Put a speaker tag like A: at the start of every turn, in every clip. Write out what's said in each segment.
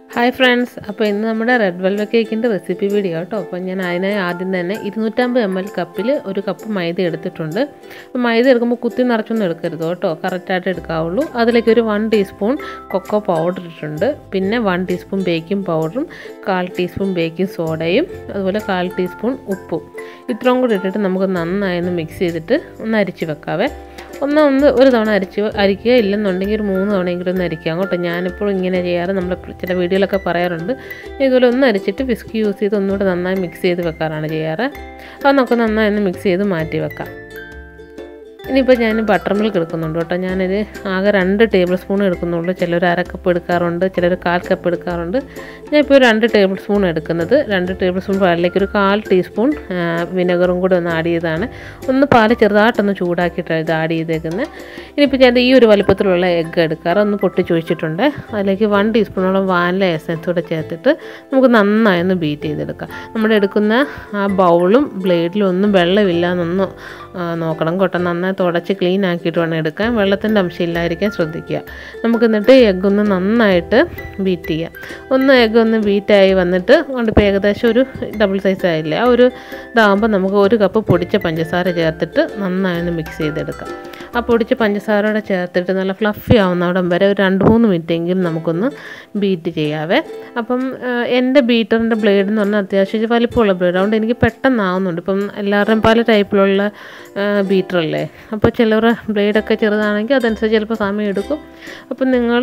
A: hi friends അപ്പോൾ ഇന്ന് നമ്മുടെ റെഡ് വെൽവെറ്റ് കേക്കിൻ്റെ റെസിപ്പി വീഡിയോ കേട്ടോ അപ്പോൾ ഞാൻ അതിനായി ആദ്യം തന്നെ ഇരുന്നൂറ്റമ്പത് എം എൽ കപ്പിൽ ഒരു കപ്പ് മൈദ എടുത്തിട്ടുണ്ട് അപ്പോൾ മൈദ എടുക്കുമ്പോൾ കുത്തി നിറച്ചൊന്നും എടുക്കരുത് കേട്ടോ കറക്റ്റായിട്ട് എടുക്കാവുള്ളൂ അതിലേക്ക് ഒരു വൺ ടീസ്പൂൺ കൊക്കോ പൗഡർ ഇട്ടിട്ടുണ്ട് പിന്നെ വൺ ടീസ്പൂൺ ബേക്കിംഗ് പൗഡറും കാൽ ടീസ്പൂൺ ബേക്കിംഗ് സോഡയും അതുപോലെ കാൽ ടീസ്പൂൺ ഉപ്പും ഇത്രയും കൂടി ഇട്ടിട്ട് നമുക്ക് നന്നായി ഒന്ന് മിക്സ് ചെയ്തിട്ട് ഒന്ന് അരിച്ച് വെക്കാവേ ഒന്ന് ഒന്ന് ഒരു തവണ അരിച്ച് അരിക്കുക ഇല്ലെന്നുണ്ടെങ്കിൽ ഒരു മൂന്ന് തവണയെങ്കിലും ഒന്ന് അരിക്കാം കേട്ടോ ഞാനിപ്പോൾ ഇങ്ങനെ ചെയ്യാറ് നമ്മൾ ചില വീഡിയോയിലൊക്കെ പറയാറുണ്ട് ഇതുപോലെ ഒന്ന് അരിച്ചിട്ട് വിസ്ക് യൂസ് ചെയ്ത് ഒന്നുകൂടെ നന്നായി മിക്സ് ചെയ്ത് വെക്കാറാണ് ചെയ്യാറ് അത് നമുക്ക് നന്നായി ഒന്ന് മിക്സ് ചെയ്ത് മാറ്റി വെക്കാം ഇനിയിപ്പോൾ ഞാൻ ബട്ടർ മിൽക്ക് എടുക്കുന്നുണ്ട് കേട്ടോ ഞാനിത് ആകെ രണ്ട് ടേബിൾ സ്പൂൺ എടുക്കുന്നുള്ളൂ ചിലർ അര കപ്പ് എടുക്കാറുണ്ട് ചിലർ കാൽ കപ്പ് എടുക്കാറുണ്ട് ഞാനിപ്പോൾ രണ്ട് ടേബിൾ സ്പൂൺ എടുക്കുന്നത് രണ്ട് ടേബിൾ സ്പൂൺ പാലിലേക്ക് ഒരു കാൽ ടീസ്പൂൺ വിനെഗറും കൂടി ഒന്ന് ആഡ് ചെയ്താണ് ഒന്ന് പാല് ചെറുതായിട്ടൊന്ന് ചൂടാക്കിയിട്ടാണ് ഇത് ആഡ് ചെയ്തേക്കുന്നത് ഇനിയിപ്പോൾ ഞാൻ ഈ ഒരു വലുപ്പത്തിലുള്ള എഗ്ഗ് എടുക്കാറ് ഒന്ന് പൊട്ടിച്ച് ഒഴിച്ചിട്ടുണ്ട് അതിലേക്ക് വൺ ടീസ്പൂണോളം വാനില എസൻസ് കൂടെ ചേർത്തിട്ട് നമുക്ക് നന്നായി ഒന്ന് ബീറ്റ് ചെയ്തെടുക്കാം നമ്മൾ എടുക്കുന്ന ആ ബൗളും ബ്ലേഡിലും ഒന്നും വെള്ളമില്ല എന്നൊന്ന് നോക്കണം കേട്ടോ നന്നായി തുടച്ച് ക്ലീൻ ആക്കിയിട്ട് വേണം എടുക്കാൻ വെള്ളത്തിൻ്റെ അംശം ഇല്ലാതിരിക്കാൻ ശ്രദ്ധിക്കുക നമുക്ക് എന്നിട്ട് എഗ്ഗ് ഒന്ന് നന്നായിട്ട് ബീറ്റ് ചെയ്യാം ഒന്ന് എഗ്ഗ് ഒന്ന് ബീറ്റായി വന്നിട്ട് കൊണ്ടിപ്പോൾ ഏകദേശം ഒരു ഡബിൾ സൈസ് ആയില്ലേ ആ ഒരു ഇതാകുമ്പോൾ നമുക്ക് ഒരു കപ്പ് പൊടിച്ച പഞ്ചസാര ചേർത്തിട്ട് നന്നായി ഒന്ന് മിക്സ് ചെയ്തെടുക്കാം ആ പൊടിച്ച പഞ്ചസാരയോടെ ചേർത്തിട്ട് നല്ല ഫ്ലഫി ആവുന്നിടം വരെ ഒരു രണ്ട് മൂന്ന് മിനിറ്റെങ്കിലും നമുക്കൊന്ന് ബീറ്റ് ചെയ്യാവേ അപ്പം എൻ്റെ ബീറ്ററിൻ്റെ ബ്ലേഡ് എന്ന് പറഞ്ഞാൽ അത്യാവശ്യം വലിപ്പമുള്ള ബ്ലേഡ് അതുകൊണ്ട് എനിക്ക് പെട്ടെന്ന് ആവുന്നുണ്ട് ഇപ്പം എല്ലാവരുടെയും പല ടൈപ്പിലുള്ള ബീറ്ററല്ലേ അപ്പോൾ ചിലവരുടെ ബ്ലേഡൊക്കെ ചെറുതാണെങ്കിൽ അതനുസരിച്ച് ചിലപ്പോൾ സമയം എടുക്കും അപ്പം നിങ്ങൾ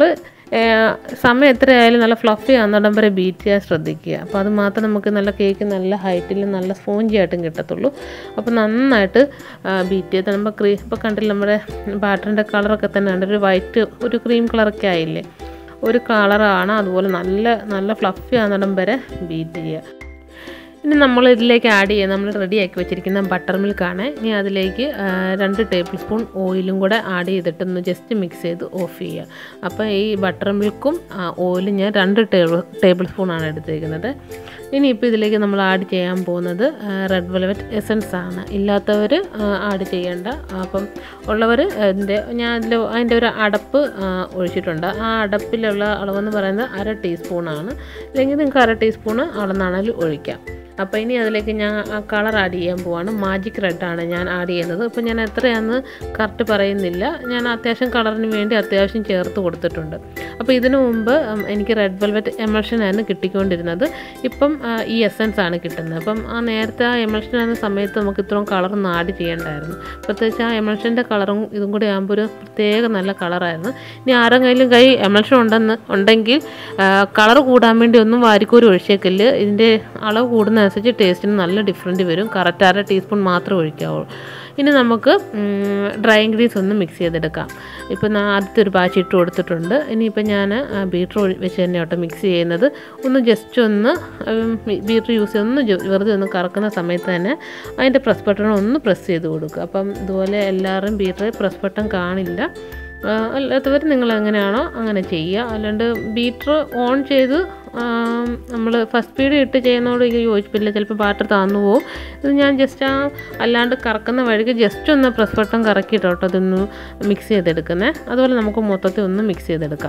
A: സമയം എത്രയായാലും നല്ല ഫ്ലഫി ആവുന്നിടം വരെ ബീറ്റ് ചെയ്യാൻ ശ്രദ്ധിക്കുക അപ്പോൾ അത് മാത്രം നമുക്ക് നല്ല കേക്ക് നല്ല ഹൈറ്റിലും നല്ല സ്പോഞ്ചി ആയിട്ടും കിട്ടത്തുള്ളൂ അപ്പോൾ നന്നായിട്ട് ബീറ്റ് ചെയ്ത് നമ്മൾ ക്രീ ഇപ്പോൾ കണ്ടില്ല നമ്മുടെ ബാറ്ററിൻ്റെ കളറൊക്കെ തന്നെ ഉണ്ട് ഒരു വൈറ്റ് ഒരു ക്രീം കളറൊക്കെ ആയില്ലേ ഒരു കളറാണ് അതുപോലെ നല്ല നല്ല ഫ്ലഫി ആവുന്നിടം വരെ ബീറ്റ് ചെയ്യുക ഇനി നമ്മൾ ഇതിലേക്ക് ആഡ് ചെയ്യുക നമ്മൾ റെഡിയാക്കി വെച്ചിരിക്കുന്ന ബട്ടർ മിൽക്കാണ് ഇനി അതിലേക്ക് രണ്ട് ടേബിൾ സ്പൂൺ ഓയിലും കൂടെ ആഡ് ചെയ്തിട്ട് ഒന്ന് ജസ്റ്റ് മിക്സ് ചെയ്ത് ഓഫ് ചെയ്യുക അപ്പോൾ ഈ ബട്ടർ മിൽക്കും ഓയിലും ഞാൻ രണ്ട് ടേബിൾ ടേബിൾ സ്പൂണാണ് എടുത്തിരിക്കുന്നത് ഇനിയിപ്പോൾ ഇതിലേക്ക് നമ്മൾ ആഡ് ചെയ്യാൻ പോകുന്നത് റെഡ് വെൽവെറ്റ് എസൻസ് ആണ് ഇല്ലാത്തവർ ആഡ് ചെയ്യേണ്ട അപ്പം ഉള്ളവർ അതിൻ്റെ ഞാൻ അതിൽ അതിൻ്റെ ഒരു അടപ്പ് ഒഴിച്ചിട്ടുണ്ട് ആ അടപ്പിലുള്ള അളവെന്ന് പറയുന്നത് അര ടീസ്പൂണാണ് അല്ലെങ്കിൽ നിങ്ങൾക്ക് അര ടീസ്പൂണ് അളന്നാണെങ്കിലും ഒഴിക്കാം അപ്പോൾ ഇനി അതിലേക്ക് ഞാൻ കളർ ആഡ് ചെയ്യാൻ പോവാണ് മാജിക് റെഡാണ് ഞാൻ ആഡ് ചെയ്യുന്നത് അപ്പോൾ ഞാൻ എത്രയാണെന്ന് കറക്റ്റ് പറയുന്നില്ല ഞാൻ അത്യാവശ്യം കളറിന് വേണ്ടി അത്യാവശ്യം ചേർത്ത് കൊടുത്തിട്ടുണ്ട് അപ്പോൾ ഇതിനു മുമ്പ് എനിക്ക് റെഡ് വെൽവെറ്റ് എമൽഷൻ ആയിരുന്നു കിട്ടിക്കൊണ്ടിരുന്നത് ഇപ്പം ഈ എസൻസ് ആണ് കിട്ടുന്നത് അപ്പം ആ നേരത്തെ ആ എമൽഷൻ ആകുന്ന സമയത്ത് നമുക്ക് ഇത്രയും കളറൊന്നും ആഡ് ചെയ്യേണ്ടായിരുന്നു പ്രത്യേകിച്ച് ആ എമൽഷൻ്റെ കളറും ഇതും കൂടി ആകുമ്പോൾ ഒരു പ്രത്യേക നല്ല കളറായിരുന്നു ഇനി ആരും കയ്യിലും കൈ എമൽഷൻ ഉണ്ടെന്ന് ഉണ്ടെങ്കിൽ കളർ കൂടാൻ വേണ്ടി ഒന്നും വാരിക്കൂരി ഒഴിച്ചേക്കില്ല ഇതിൻ്റെ അളവ് കൂടുന്ന അനുസരിച്ച് ടേസ്റ്റിന് നല്ല ഡിഫറൻറ്റ് വരും കറക്റ്റ് അര ടീസ്പൂൺ മാത്രമേ ഒഴിക്കാവുള്ളൂ ഇനി നമുക്ക് ഡ്രൈ ഇൻഗ്രീഡിയൻസ് ഒന്ന് മിക്സ് ചെയ്തെടുക്കാം ഇപ്പോൾ ഞാൻ ആദ്യത്തെ ഒരു ബാച്ച് ഇട്ട് കൊടുത്തിട്ടുണ്ട് ഇനിയിപ്പോൾ ഞാൻ ബീറ്റർ വെച്ച് തന്നെ കേട്ടോ മിക്സ് ചെയ്യുന്നത് ഒന്ന് ജസ്റ്റ് ഒന്ന് ബീറ്റർ യൂസ് ചെയ്ത് ഒന്ന് വെറുതെ ഒന്ന് കറക്കുന്ന സമയത്ത് തന്നെ അതിൻ്റെ പ്രസ് ബട്ടൺ ഒന്ന് പ്രസ് ചെയ്ത് കൊടുക്കുക അപ്പം ഇതുപോലെ എല്ലാവരും ബീറ്റർ പ്രസ് ബട്ടൺ കാണില്ല അല്ലാത്തവർ നിങ്ങൾ എങ്ങനെയാണോ അങ്ങനെ ചെയ്യുക അല്ലാണ്ട് ബീറ്റർ ഓൺ ചെയ്ത് നമ്മൾ ഫസ്റ്റ് സ്പീഡ് ഇട്ട് ചെയ്യുന്നതോട് എനിക്ക് യോജിപ്പില്ല ചിലപ്പോൾ ബാറ്റർ താന്നു പോകും ഇത് ഞാൻ ജസ്റ്റ് ആ അല്ലാണ്ട് കറക്കുന്ന വഴിക്ക് ജസ്റ്റ് ഒന്ന് പ്രസ് ബട്ടൺ കറക്കിയിട്ട് കേട്ടോ അതൊന്ന് മിക്സ് ചെയ്തെടുക്കുന്നത് അതുപോലെ നമുക്ക് മൊത്തത്തിൽ ഒന്ന് മിക്സ് ചെയ്തെടുക്കാം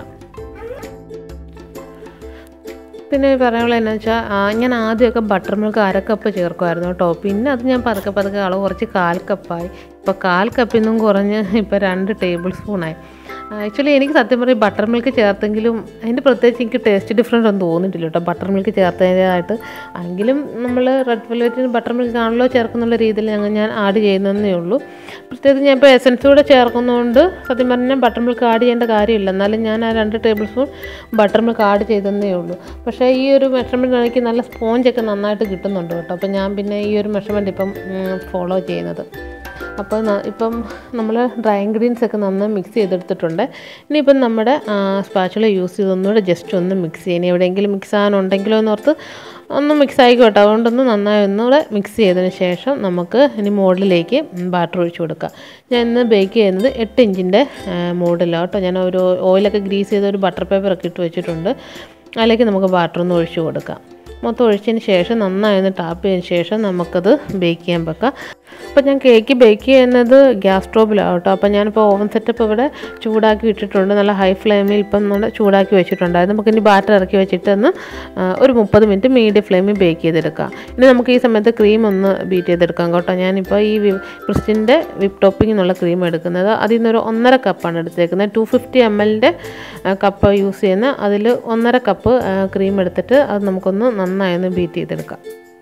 A: പിന്നെ പറയാനുള്ളത് എന്നാ വെച്ചാൽ ഞാൻ ആദ്യമൊക്കെ ബട്ടർ മിൽക്ക് അര കപ്പ് ചേർക്കുമായിരുന്നു കേട്ടോ പിന്നെ അത് ഞാൻ പതുക്കെ പതുക്കെ അളവ് കുറച്ച് കാൽ കപ്പായി ഇപ്പോൾ കാൽ കപ്പിൽ നിന്നും കുറഞ്ഞ് ഇപ്പോൾ രണ്ട് ടേബിൾ സ്പൂണായി ആക്ച്വലി എനിക്ക് സത്യം പറയും ബട്ടർ മിൽക്ക് ചേർത്തെങ്കിലും അതിൻ്റെ പ്രത്യേകിച്ച് എനിക്ക് ടേസ്റ്റ് ഡിഫറൻസ് ഒന്നും തോന്നിയിട്ടില്ല കേട്ടോ ബട്ടർ മിൽക്ക് ചേർത്തതിൻ്റെതായിട്ട് എങ്കിലും നമ്മൾ റെഡ് വെൽവെറ്റിന് ബട്ടർ മിൽക്ക് ആണല്ലോ ചേർക്കുന്നുള്ള രീതിയിൽ ഞങ്ങൾ ഞാൻ ആഡ് ചെയ്യുന്നതേ ഉള്ളൂ പ്രത്യേകിച്ച് ഞാൻ ഇപ്പോൾ എസൻസ് കൂടെ ചേർക്കുന്നതുകൊണ്ട് സത്യം പറഞ്ഞാൽ ബട്ടർ മിൽക്ക് ആഡ് ചെയ്യേണ്ട കാര്യമില്ല എന്നാലും ഞാൻ ആ രണ്ട് tablespoon butter milk add ചെയ്തതേ ഉള്ളൂ പക്ഷേ ഈ ഒരു മെഷർമെൻറ്റ് എനിക്ക് നല്ല സ്പോഞ്ചൊക്കെ നന്നായിട്ട് കിട്ടുന്നുണ്ട് കേട്ടോ അപ്പോൾ ഞാൻ പിന്നെ ഈ ഒരു മെഷർമെൻറ്റ് ഇപ്പം ഫോളോ ചെയ്യുന്നത് അപ്പോൾ ഇപ്പം നമ്മൾ ഡ്രൈ ഇൻഗ്രീഡിയൻസ് ഒക്കെ നന്നായി മിക്സ് ചെയ്തെടുത്തിട്ടുണ്ട് ഇനിയിപ്പം നമ്മുടെ സ്പാച്ചുല യൂസ് ചെയ്ത് ഒന്നുകൂടെ ജസ്റ്റ് ഒന്ന് മിക്സ് ചെയ്യണം എവിടെയെങ്കിലും മിക്സ് ആകാനുണ്ടെങ്കിലോ എന്ന് ഓർത്ത് ഒന്ന് മിക്സ് ആയിക്കോട്ടെ അതുകൊണ്ടൊന്ന് നന്നായി ഒന്നുകൂടെ മിക്സ് ചെയ്തതിന് ശേഷം നമുക്ക് ഇനി മോഡിലേക്ക് ബാറ്റർ ഒഴിച്ച് കൊടുക്കാം ഞാൻ ഇന്ന് ബേക്ക് ചെയ്യുന്നത് എട്ട് ഇഞ്ചിൻ്റെ മോഡിലാണ് കേട്ടോ ഞാൻ ഒരു ഓയിലൊക്കെ ഗ്രീസ് ചെയ്ത ഒരു ബട്ടർ പേപ്പറൊക്കെ ഇട്ട് വെച്ചിട്ടുണ്ട് അതിലേക്ക് നമുക്ക് ബാറ്റർ ഒന്ന് ഒഴിച്ച് കൊടുക്കാം മൊത്തം ഒഴിച്ചതിന് ശേഷം നന്നായി ഒന്ന് ടാപ്പ് ചെയ്തതിന് ശേഷം നമുക്കത് ബേക്ക് ചെയ്യാൻ വെക്കാം അപ്പോൾ ഞാൻ കേക്ക് ബേക്ക് ചെയ്യുന്നത് ഗ്യാസ് സ്റ്റോവിലാണ് കേട്ടോ അപ്പോൾ ഞാനിപ്പോൾ ഓവൻ സെറ്റപ്പ് ഇവിടെ ചൂടാക്കി ഇട്ടിട്ടുണ്ട് നല്ല ഹൈ ഫ്ലെയിമിൽ ഇപ്പം നമ്മൾ ചൂടാക്കി വെച്ചിട്ടുണ്ടായിരുന്നു നമുക്ക് ഇനി ബാറ്റർ ഇറക്കി വെച്ചിട്ട് ഒന്ന് ആ, ഒരു മുപ്പത് മിനിറ്റ് മീഡിയം ഫ്ലെയിമിൽ ബേക്ക് ചെയ്തെടുക്കാം ഇനി നമുക്ക് ഈ സമയത്ത് ക്രീം ഒന്ന് ബീറ്റ് ചെയ്തെടുക്കാം കേട്ടോ ഞാനിപ്പോൾ ഈ വി ക്രിസ്റ്റിൻ്റെ വിപ്പ് ടോപ്പിംഗ് എന്നുള്ള ക്രീം എടുക്കുന്നത് അതിൽ നിന്നൊരു ഒന്നര കപ്പാണ് എടുത്തേക്കുന്നത് ടു ഫിഫ്റ്റി എം എല്ലിൻ്റെ കപ്പ് യൂസ് ചെയ്യുന്ന അതിൽ ഒന്നര കപ്പ് ക്രീം എടുത്തിട്ട് അത് നമുക്കൊന്ന് നന്നായി ഒന്ന് ബീറ്റ് ചെയ്തെടുക്കാം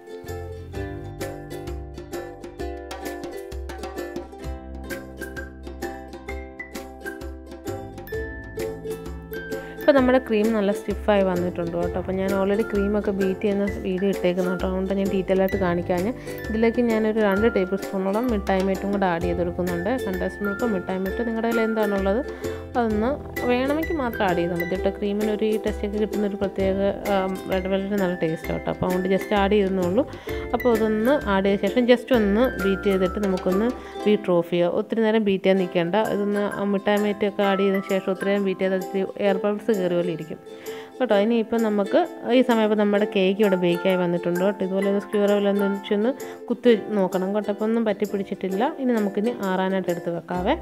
A: ഇപ്പോൾ നമ്മുടെ ക്രീം നല്ല സ്റ്റിഫായി വന്നിട്ടുണ്ട് കേട്ടോ അപ്പോൾ ഞാൻ ഓൾറെഡി ക്രീമൊക്കെ ബീറ്റ് ചെയ്യുന്ന വീഡിയോ ഇട്ടേക്കുന്നു കേട്ടോ അതുകൊണ്ട് ഞാൻ ഡീറ്റെയിൽ ആയിട്ട് കാണിക്കാഞ്ഞ് ഇതിലേക്ക് ഞാനൊരു രണ്ട് ടേബിൾ സ്പൂണോളം മിഠായി മേറ്റും കൂടെ ആഡ് ചെയ്ത് കൊടുക്കുന്നുണ്ട് കണ്ടൻസ് മിൽക്കോ മിഠായി മേറ്റോ നിങ്ങളുടെ കയ്യിൽ എന്താണുള്ളത് അതൊന്ന് വേണമെങ്കിൽ മാത്രം ആഡ് ചെയ്താൽ മതി കേട്ടോ ക്രീമിന് ഒരു ഈ ടെസ്റ്റൊക്കെ കിട്ടുന്ന ഒരു പ്രത്യേക റെഡ് വെൽവെറ്റ് നല്ല ടേസ്റ്റ് കേട്ടോ അപ്പോൾ അതുകൊണ്ട് ജസ്റ്റ് ആഡ് ചെയ്തെന്നുള്ളൂ അപ്പോൾ അതൊന്ന് ആഡ് ചെയ്ത ശേഷം ജസ്റ്റ് ഒന്ന് ബീറ്റ് ചെയ്തിട്ട് നമുക്കൊന്ന് ബീറ്റ് ഓഫ് ചെയ്യുക ഒത്തിരി നേരം ബീറ്റ് ചെയ്യാൻ നിൽക്കേണ്ട ഇതൊന്ന് ആ മിഠായി മേറ്റൊക്കെ ആഡ് ചെയ്തതിന് ശേഷം ഒത്തിരി നേരം ബീറ്റ് ചെയ്താൽ എയർ ബബിൾസ് കയറി പോലെ ഇരിക്കും കേട്ടോ ഇനിയിപ്പോൾ നമുക്ക് ഈ സമയം ഇപ്പോൾ നമ്മുടെ കേക്ക് ഇവിടെ ബേക്കായി വന്നിട്ടുണ്ട് കേട്ടോ ഇതുപോലെ ഒരു സ്ക്യൂർ വല്ലതും വെച്ചൊന്ന് കുത്തി നോക്കണം കേട്ടോ അപ്പോൾ ഒന്നും പറ്റി പിടിച്ചിട്ടില്ല ഇനി നമുക്കിനി ആറാനായിട്ട് എടുത്ത് വെക്കാവേ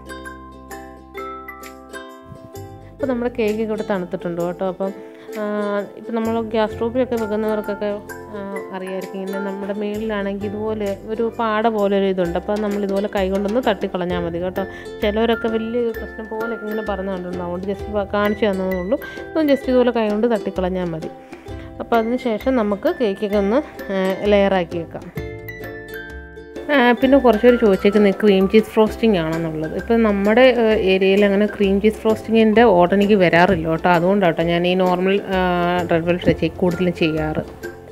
A: ഇപ്പോൾ നമ്മുടെ കേക്ക് ഇവിടെ തണുത്തിട്ടുണ്ട് കേട്ടോ അപ്പം ഇപ്പം നമ്മൾ ഗ്യാസ് സ്റ്റോപ്പിലൊക്കെ വെക്കുന്നവർക്കൊക്കെ ആ, അറിയാമായിരിക്കും ഇങ്ങനെ നമ്മുടെ മേളിലാണെങ്കിൽ ഇതുപോലെ ഒരു പാട പോലെ ഒരു ഇതുണ്ട് അപ്പോൾ നമ്മൾ ഇതുപോലെ കൈ കൊണ്ടൊന്ന് തട്ടിക്കളഞ്ഞാൽ മതി കേട്ടോ ചിലവരൊക്കെ വലിയ പ്രശ്നം പോലെയൊക്കെ ഇങ്ങനെ പറഞ്ഞു കണ്ടിട്ടുണ്ട് അതുകൊണ്ട് ജസ്റ്റ് കാണിച്ചു തന്നതേ ഉള്ളൂ ഒന്ന് ജസ്റ്റ് ഇതുപോലെ കൈ കൊണ്ട് തട്ടിക്കളഞ്ഞാൽ മതി അപ്പോൾ അതിന് ശേഷം നമുക്ക് കേക്കൊക്കെ ഒന്ന് ലെയറാക്കി വെക്കാം ആ, പിന്നെ കുറച്ച് പേര് ചോദിച്ചേക്കുന്നത് ക്രീം ചീസ് ഫ്രോസ്റ്റിംഗ് ആണെന്നുള്ളത് ഇപ്പം നമ്മുടെ ഏരിയയിൽ അങ്ങനെ ക്രീം ചീസ് ഫ്രോസ്റ്റിങ്ങിൻ്റെ ഓർഡർ എനിക്ക് വരാറില്ല കേട്ടോ അതുകൊണ്ടാട്ടോ ഞാൻ ഈ നോർമൽ റെഡ് വെൽറ്റ് കൂടുതലും ചെയ്യാറ്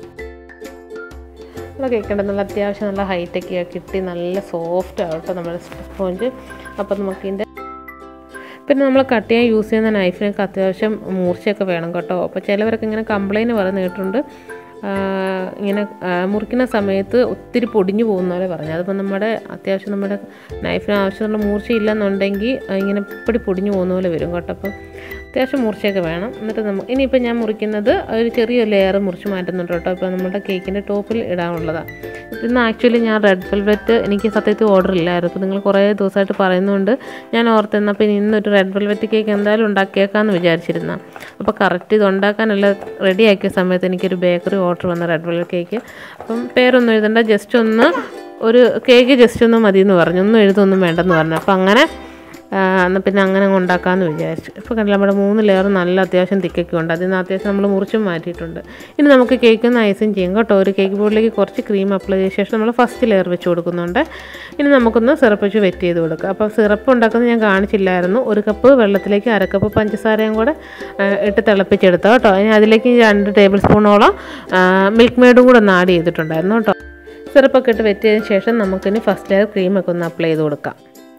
A: നല്ല കേൾക്കേണ്ടത് നല്ല അത്യാവശ്യം നല്ല ഹൈറ്റൊക്കെ കിട്ടി നല്ല സോഫ്റ്റ് ആവട്ടോ നമ്മുടെ സ്പോഞ്ച് അപ്പം നമുക്ക് ഇതിൻ്റെ പിന്നെ നമ്മൾ കട്ട് ചെയ്യാൻ യൂസ് ചെയ്യുന്ന നൈഫിനൊക്കെ അത്യാവശ്യം മൂർച്ചയൊക്കെ വേണം കേട്ടോ അപ്പോൾ ചിലവരൊക്കെ ഇങ്ങനെ കംപ്ലൈൻറ്റ് പറയുന്ന കേട്ടിട്ടുണ്ട് ആ, ഇങ്ങനെ ആ, മുറിക്കുന്ന സമയത്ത് ഒത്തിരി പൊടിഞ്ഞു പോകുന്ന പോലെ പറഞ്ഞു അതിപ്പോൾ നമ്മുടെ അത്യാവശ്യം നമ്മുടെ നൈഫിന് ആവശ്യമുള്ള മൂർച്ച ഇല്ലെന്നുണ്ടെങ്കിൽ ആ, ഇങ്ങനെ ഇപ്പടി പൊടിഞ്ഞു പോകുന്ന പോലെ വരും കേട്ടോ അപ്പം അത്യാവശ്യം മൂർച്ചയൊക്കെ വേണം എന്നിട്ട് നമ്മൾ ഇനിയിപ്പോൾ ഞാൻ മുറിക്കുന്നത് ഒരു ചെറിയ ലെയർ മുറിച്ച് മാറ്റുന്നുണ്ട് കേട്ടോ ഇപ്പോൾ നമ്മുടെ കേക്കിൻ്റെ ടോപ്പിൽ ഇടാനുള്ളതാണ് ഇന്ന് ആക്ച്വലി ഞാൻ റെഡ് വെൽവെറ്റ് എനിക്ക് സത്യത്തിൽ ഓർഡർ ഇല്ലായിരുന്നു അപ്പോൾ നിങ്ങൾ കുറേ ദിവസമായിട്ട് പറയുന്നുണ്ട് ഞാൻ ഓർത്തിരുന്ന അപ്പോൾ ഇന്നൊരു റെഡ് വെൽവെറ്റ് കേക്ക് എന്തായാലും ഉണ്ടാക്കിയേക്കാമെന്ന് വിചാരിച്ചിരുന്ന അപ്പോൾ കറക്റ്റ് ഇത് ഉണ്ടാക്കാനുള്ള റെഡിയാക്കിയ സമയത്ത് എനിക്കൊരു ബേക്കറി ഓർഡർ വന്ന റെഡ് വെൽവെറ്റ് കേക്ക് അപ്പം പേരൊന്നും എഴുതണ്ട ജസ്റ്റ് ഒന്ന് ഒരു കേക്ക് ജസ്റ്റ് ഒന്ന് മതി എന്ന് പറഞ്ഞു ഒന്നും എഴുതൊന്നും വേണ്ടെന്ന് പറഞ്ഞു അപ്പോൾ അങ്ങനെ എന്നാൽ പിന്നെ അങ്ങനെ അങ്ങ് ഉണ്ടാക്കാമെന്ന് വിചാരിച്ചു ഇപ്പോൾ കണ്ടില്ല നമ്മുടെ മൂന്ന് ലെയർ നല്ല അത്യാവശ്യം തിക്കൊക്കെ ഉണ്ട് അതിൽ നിന്ന് അത്യാവശ്യം നമ്മൾ മുറിച്ചും മാറ്റിയിട്ടുണ്ട് ഇനി നമുക്ക് കേക്ക് ഒന്ന് ഐസിങ് ചെയ്യും കേട്ടോ ഒരു കേക്ക് ബോർഡിലേക്ക് കുറച്ച് ക്രീം അപ്ലൈ ചെയ്ത ശേഷം നമ്മൾ ഫസ്റ്റ് ലെയർ വെച്ച് കൊടുക്കുന്നുണ്ട് ഇനി നമുക്കൊന്ന് സിറപ്പ് വെച്ച് വെറ്റ് ചെയ്ത് കൊടുക്കുക അപ്പോൾ സിറപ്പ് ഉണ്ടാക്കുന്നത് ഞാൻ കാണിച്ചില്ലായിരുന്നു ഒരു കപ്പ് വെള്ളത്തിലേക്ക് അര കപ്പ് പഞ്ചസാരയും കൂടെ ആ, ഇട്ട് തിളപ്പിച്ചെടുത്ത കേട്ടോ ഇനി അതിലേക്ക് രണ്ട് ടേബിൾ സ്പൂണോളം മിൽക്ക് മെയ്ഡും കൂടെ ഒന്ന് ആഡ് ചെയ്തിട്ടുണ്ടായിരുന്നു കേട്ടോ സിറപ്പൊക്കെ ഇട്ട് വെറ്റ് ചെയ്തതിന് ശേഷം നമുക്കിനി ഫസ്റ്റ് ലെയർ ക്രീമൊക്കെ ഒന്ന് അപ്ലൈ ചെയ്ത് കൊടുക്കാം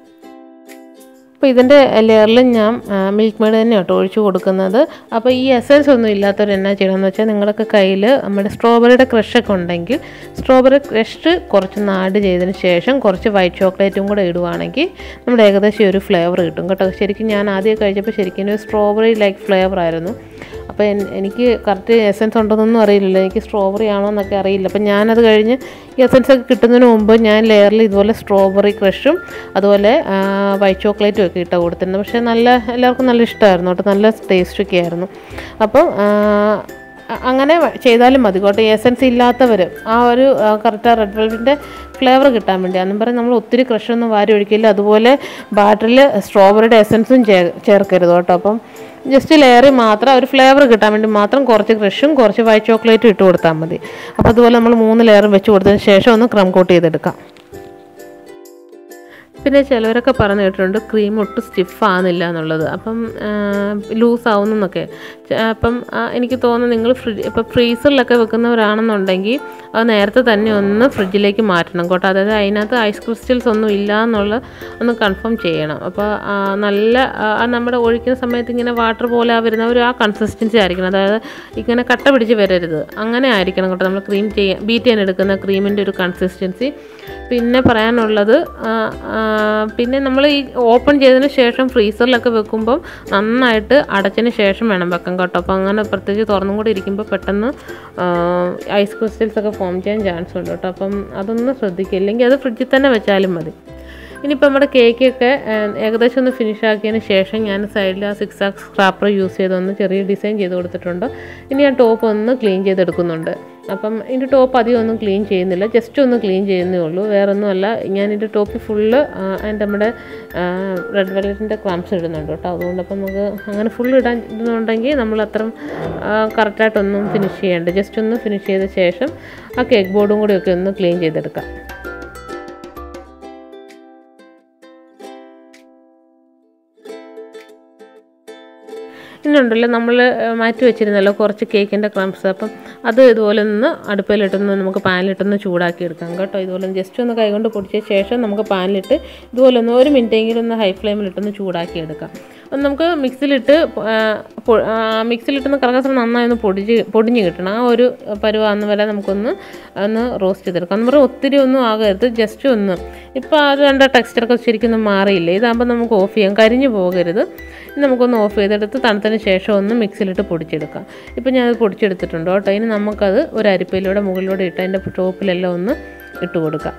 A: അപ്പോൾ ഇതിൻ്റെ ലെയറിൽ ഞാൻ മിൽക്ക് മെയ്ഡ് തന്നെ കേട്ടോ ഒഴിച്ച് കൊടുക്കുന്നത് അപ്പോൾ ഈ എസൻസ് ഒന്നും ഇല്ലാത്തവർ എന്നാ ചെയ്യണമെന്ന് വെച്ചാൽ നിങ്ങളൊക്കെ കയ്യിൽ നമ്മുടെ സ്ട്രോബെറിയുടെ ക്രഷൊക്കെ ഉണ്ടെങ്കിൽ സ്ട്രോബെറി ക്രഷ് കുറച്ച് ആഡ് ചെയ്തതിന് ശേഷം കുറച്ച് വൈറ്റ് ചോക്ലേറ്റും കൂടെ ഇടുവാണെങ്കിൽ നമ്മുടെ ഏകദേശം ഒരു ഫ്ലേവർ കിട്ടും കേട്ടോ ശരിക്കും ഞാൻ ആദ്യം കഴിച്ചപ്പോൾ ശരിക്കും ഒരു സ്ട്രോബെറി ലൈക്ക് ഫ്ലേവർ ആയിരുന്നു അപ്പോൾ എൻ- എനിക്ക് കറക്റ്റ് എസൻസ് ഉണ്ടെന്നൊന്നും അറിയില്ലല്ലോ എനിക്ക് സ്ട്രോബെറി ആണോ എന്നൊക്കെ അറിയില്ല അപ്പം ഞാനത് കഴിഞ്ഞ് ഈ എസൻസ് ഒക്കെ കിട്ടുന്നതിന് മുമ്പ് ഞാൻ ലെയറിൽ ഇതുപോലെ സ്ട്രോബെറി ക്രഷും അതുപോലെ വൈറ്റ് ചോക്ലേറ്റും ഒക്കെ ഇട്ടാണ് കൊടുത്തിരുന്നത് പക്ഷേ നല്ല എല്ലാവർക്കും നല്ല ഇഷ്ടമായിരുന്നു കേട്ടോ നല്ല ടേസ്റ്റൊക്കെ ആയിരുന്നു അപ്പം ആ, അ- അങ്ങനെ വ- ചെയ്താലും മതി കേട്ടോ എസൻസ് ഇല്ലാത്തവർ ആ ഒരു കറക്റ്റ് റെഡ് വെൽവിൻ്റെ ഫ്ലേവർ കിട്ടാൻ വേണ്ടി അന്നും പറയും നമ്മൾ ഒത്തിരി ക്രഷൊന്നും വാരി ഒഴിക്കില്ല അതുപോലെ ബാറ്ററിൽ സ്ട്രോബെറിയുടെ എസൻസും ചേ ചേർക്കരുത് കേട്ടോ അപ്പം ജസ്റ്റ് ലെയറിൽ മാത്രം ഒരു ഫ്ലേവർ കിട്ടാൻ വേണ്ടി മാത്രം കുറച്ച് ക്രഷും കുറച്ച് വൈറ്റ് ചോക്ലേറ്റും ഇട്ട് കൊടുത്താൽ മതി അപ്പോൾ അതുപോലെ നമ്മൾ മൂന്ന് ലെയറും വെച്ച് കൊടുത്തതിന് ശേഷം ഒന്ന് ക്രം കോട്ട് ചെയ്തെടുക്കാം പിന്നെ ചിലവരൊക്കെ പറഞ്ഞു കേട്ടിട്ടുണ്ട് ക്രീം ഒട്ടും സ്റ്റിഫ് ആകുന്നില്ല എന്നുള്ളത് അപ്പം ലൂസ് ആവുന്നൊക്കെ അപ്പം ആ, എനിക്ക് തോന്നുന്നു നിങ്ങൾ ഫ്രിഡ്ജ് ഇപ്പോൾ ഫ്രീസറിലൊക്കെ വെക്കുന്നവരാണെന്നുണ്ടെങ്കിൽ അത് നേരത്തെ തന്നെ ഒന്ന് ഫ്രിഡ്ജിലേക്ക് മാറ്റണം കേട്ടോ അതായത് അതിനകത്ത് ഐസ് ക്രിസ്റ്റൽസ് ഒന്നും ഇല്ല എന്നുള്ള ഒന്ന് കൺഫേം ചെയ്യണം അപ്പോൾ ആ, നല്ല ആ, ആ നമ്മുടെ ഒഴിക്കുന്ന സമയത്ത് ഇങ്ങനെ വാട്ടർ പോലെ ആ വരുന്ന ഒരു ആ കൺസിസ്റ്റൻസി ആയിരിക്കണം അതായത് ഇങ്ങനെ കട്ട പിടിച്ച് വരരുത് അങ്ങനെ ആയിരിക്കണം കേട്ടോ നമ്മൾ ക്രീം ചെയ്യാൻ ബീറ്റ് ചെയ്യാൻ എടുക്കുന്ന ക്രീമിൻ്റെ ഒരു കൺസിസ്റ്റൻസി പിന്നെ പറയാനുള്ളത് ആ, ആ, പിന്നെ നമ്മൾ ഈ ഓപ്പൺ ചെയ്തതിന് ശേഷം ഫ്രീസറിലൊക്കെ വെക്കുമ്പം നന്നായിട്ട് അടച്ചതിന് ശേഷം വേണം വെക്കാൻ കേട്ടോ അപ്പോൾ അങ്ങനെ പ്രത്യേകിച്ച് തുറന്നും കൂടി ഇരിക്കുമ്പോൾ പെട്ടെന്ന് ഐസ് ക്രിസ്റ്റൽസ് ഒക്കെ ഫോം ചെയ്യാൻ ചാൻസ് ഉണ്ട് കേട്ടോ അപ്പം അതൊന്ന് ശ്രദ്ധിക്കുക ഇല്ലെങ്കിൽ അത് ഫ്രിഡ്ജിൽ തന്നെ വെച്ചാലും മതി ഇനിയിപ്പോൾ നമ്മുടെ കേക്കൊക്കെ ഏകദേശം ഒന്ന് ഫിനിഷ് ആക്കിയതിന് ശേഷം ഞാൻ സൈഡിൽ ആ സിക്സ് ആക്സ് സ്ക്രാപ്പർ യൂസ് ചെയ്തൊന്ന് ചെറിയ ഡിസൈൻ ചെയ്ത് കൊടുത്തിട്ടുണ്ട് ഇനി ആ ടോപ്പ് ഒന്ന് ക്ലീൻ ചെയ്തെടുക്കുന്നുണ്ട് അപ്പം ഇതിൻ്റെ ടോപ്പ് അധികം ഒന്നും ക്ലീൻ ചെയ്യുന്നില്ല ജസ്റ്റ് ഒന്ന് ക്ലീൻ ചെയ്യുന്നേ ഉള്ളൂ വേറൊന്നുമല്ല ഞാൻ ഇതിൻ്റെ ടോപ്പിൽ ഫുള്ള് അതിൻ്റെ നമ്മുടെ റെഡ് വെല്ലറ്റിൻ്റെ ക്രംസ് ഇടുന്നുണ്ട് കേട്ടോ അതുകൊണ്ട് അപ്പം നമുക്ക് അങ്ങനെ ഫുൾ ഇടാൻ ഇടുന്നുണ്ടെങ്കിൽ നമ്മൾ അത്ര കറക്റ്റായിട്ടൊന്നും ഫിനിഷ് ചെയ്യേണ്ട ജസ്റ്റ് ഒന്ന് ഫിനിഷ് ചെയ്ത ശേഷം ആ കേക്ക് ബോർഡും കൂടി ഒക്കെ ഒന്ന് ക്ലീൻ ചെയ്തെടുക്കാം ഇന്നുണ്ടല്ലോ നമ്മൾ മാറ്റി വെച്ചിരുന്നല്ലോ കുറച്ച് കേക്കിൻ്റെ ക്രംസ് അപ്പം അത് ഇതുപോലെ ഒന്ന് അടുപ്പിലിട്ടൊന്ന് നമുക്ക് പാനിലിട്ടൊന്ന് ചൂടാക്കി എടുക്കാം കേട്ടോ ഇതുപോലെ ജസ്റ്റ് ഒന്ന് കൈകൊണ്ട് പൊടിച്ച ശേഷം നമുക്ക് പാനിലിട്ട് ഇതുപോലെ ഒന്ന് ഒരു മിനിറ്റെങ്കിലും ഒന്ന് ഹൈ ഫ്ലെയിമിലിട്ടൊന്ന് ചൂടാക്കി എടുക്കാം ഒന്ന് നമുക്ക് മിക്സിലിട്ട് മിക്സിലിട്ടൊന്ന് കറക്കാസം നന്നായി ഒന്ന് പൊടിച്ച് പൊടിഞ്ഞ് കിട്ടണം ആ ഒരു പരുവാന്ന് വരെ നമുക്കൊന്ന് ഒന്ന് റോസ്റ്റ് ചെയ്തെടുക്കാം എന്ന് പറഞ്ഞാൽ ഒത്തിരി ഒന്നും ആകരുത് ജസ്റ്റ് ഒന്ന് ഇപ്പോൾ അത് കണ്ട ടെക്സ്ചറൊക്കെ ശരിക്കും ഒന്നും മാറിയില്ലേ ഇതാകുമ്പോൾ നമുക്ക് ഓഫ് ചെയ്യാം കരിഞ്ഞു പോകരുത് ഇനി നമുക്കൊന്ന് ഓഫ് ചെയ്തെടുത്ത് തണുത്തതിന് ശേഷം ഒന്ന് മിക്സിയിലിട്ട് പൊടിച്ചെടുക്കാം ഇപ്പോൾ ഞാനത് പൊടിച്ചെടുത്തിട്ടുണ്ട് കേട്ടോ ഇനി നമുക്കത് ഒരു അരിപ്പയിലൂടെ മുകളിലൂടെ ഇട്ട് അതിൻ്റെ ടോപ്പിലെല്ലാം ഒന്ന് ഇട്ട് കൊടുക്കാം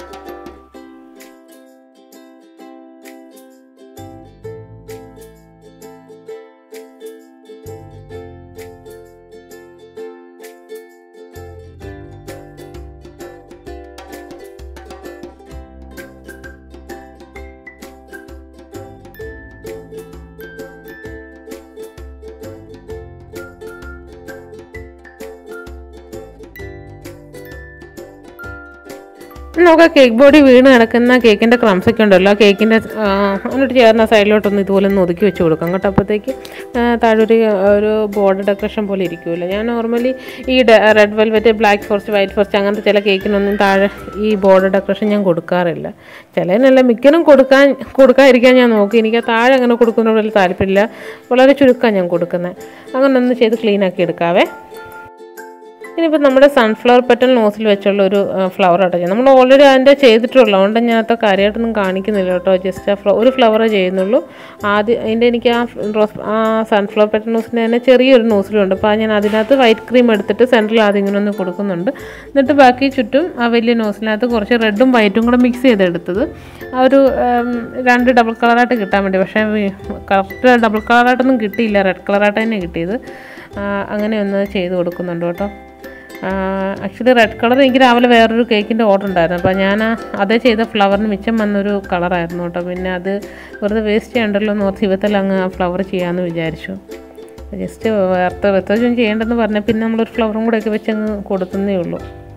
A: നമുക്ക് കേക്ക് ബോഡി വീണ് കിടക്കുന്ന കേക്കിൻ്റെ ക്രംസ് ഒക്കെ ഉണ്ടല്ലോ ആ കേക്കിൻ്റെ അതിനോട് ചേർന്ന സൈഡിലോട്ടൊന്ന് ഇതുപോലെ ഒന്ന് ഒതുക്കി വെച്ച് കൊടുക്കാം കേട്ടോ അപ്പോഴത്തേക്ക് താഴെ ഒരു ഒരു ബോർഡർ ഡെക്കറേഷൻ പോലെ ഇരിക്കുമല്ലോ ഞാൻ നോർമലി ഈ red velvet black forest white forest അങ്ങനത്തെ ചില കേക്കിനൊന്നും താഴെ ഈ ബോർഡർ ഡെക്കറേഷൻ ഞാൻ കൊടുക്കാറില്ല ചിലതിനല്ല മിക്കനും കൊടുക്കാൻ കൊടുക്കാതിരിക്കാൻ ഞാൻ നോക്കി എനിക്ക് ആ താഴെ അങ്ങനെ കൊടുക്കുന്നതിനോട് വലിയ താല്പര്യമില്ല വളരെ ചുരുക്കം ഞാൻ കൊടുക്കുന്നത് അങ്ങനെ ഒന്ന് ചെയ്ത് ക്ലീൻ ആക്കി എടുക്കാവേ ഇനിയിപ്പോൾ നമ്മുടെ സൺഫ്ലവർ പെറ്റൽ നോസിൽ വെച്ചുള്ള ഒരു ഫ്ലവർ അടച്ചു നമ്മൾ ഓൾറെഡി അതിൻ്റെ ചെയ്തിട്ടുള്ളൂ അതുകൊണ്ട് ഞാൻ അത്ര കാര്യമായിട്ടൊന്നും കാണിക്കുന്നില്ല കേട്ടോ ജസ്റ്റ് ആ ഫ്ലോ ഒരു ഫ്ലവറേ ചെയ്യുന്നുള്ളൂ ആദ്യം അതിൻ്റെ എനിക്ക് ആ റോസ് ആ സൺഫ്ലവർ പെറ്റൽ നോസിൻ്റെ തന്നെ ചെറിയൊരു നോസിലുണ്ട് അപ്പോൾ ഞാൻ അതിനകത്ത് വൈറ്റ് ക്രീം എടുത്തിട്ട് സെൻറ്ററിൽ ആദ്യം ഇങ്ങനെ ഒന്ന് കൊടുക്കുന്നുണ്ട് എന്നിട്ട് ബാക്കി ചുറ്റും ആ വലിയ നോസിനകത്ത് കുറച്ച് റെഡും വൈറ്റും കൂടെ മിക്സ് ചെയ്തെടുത്തത് ആ ഒരു രണ്ട് ഡബിൾ കളറായിട്ട് കിട്ടാൻ വേണ്ടി പക്ഷേ കറക്റ്റ് ഡബിൾ കളറായിട്ടൊന്നും കിട്ടിയില്ല റെഡ് കളറായിട്ട് തന്നെ കിട്ടിയത് അങ്ങനെ ഒന്ന് ചെയ്ത് കൊടുക്കുന്നുണ്ട് കേട്ടോ ആക്ച്വലി റെഡ് കളർ എനിക്ക് രാവിലെ വേറൊരു കേക്കിൻ്റെ ഓർഡർ ഉണ്ടായിരുന്നു അപ്പോൾ ഞാൻ അതേ ചെയ്ത ഫ്ലവറിന് മിച്ചം വന്നൊരു കളറായിരുന്നു കേട്ടോ പിന്നെ അത് വെറുതെ വേസ്റ്റ് ചെയ്യണ്ടല്ലോ എന്ന് ഓർത്ത് ഇവത്തിൽ അങ്ങ് ആ ഫ്ലവർ ചെയ്യാമെന്ന് വിചാരിച്ചു ജസ്റ്റ് വേർത്ത വ്യത്യാസം ചെയ്യേണ്ടെന്ന് പറഞ്ഞാൽ പിന്നെ നമ്മളൊരു ഫ്ലവറും കൂടെ ഒക്കെ വെച്ച് അങ്ങ് കൊടുക്കുന്നേ ഉള്ളൂ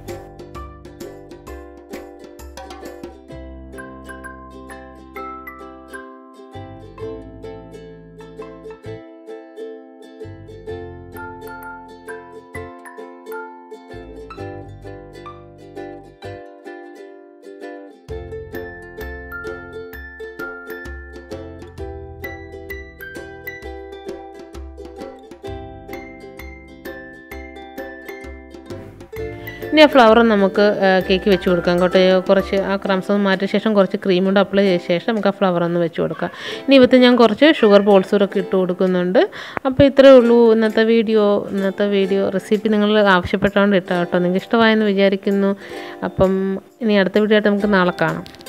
A: ഇനി ആ ഫ്ലവർ നമുക്ക് കേക്ക് വെച്ച് കൊടുക്കാം കേട്ടോ കുറച്ച് ആ ക്രംസ് ഒന്ന് മാറ്റിയ ശേഷം കുറച്ച് ക്രീം കൊണ്ട് അപ്ലൈ ചെയ്ത ശേഷം നമുക്ക് ആ ഫ്ലവർ ഒന്ന് വെച്ച് കൊടുക്കാം ഇനി ഇവത്ത് ഞാൻ കുറച്ച് ഷുഗർ ബോൾസൂരൊക്കെ ഇട്ട് കൊടുക്കുന്നുണ്ട് അപ്പോൾ ഇത്രയേ ഉള്ളൂ ഇന്നത്തെ വീഡിയോ ഇന്നത്തെ വീഡിയോ റെസിപ്പി നിങ്ങൾ ആവശ്യപ്പെട്ടുകൊണ്ട് ഇട്ടാൽ കേട്ടോ നിങ്ങൾക്ക് ഇഷ്ടമായെന്ന് വിചാരിക്കുന്നു അപ്പം ഇനി അടുത്ത വീഡിയോ ആയിട്ട് നമുക്ക് നാളെ കാണാം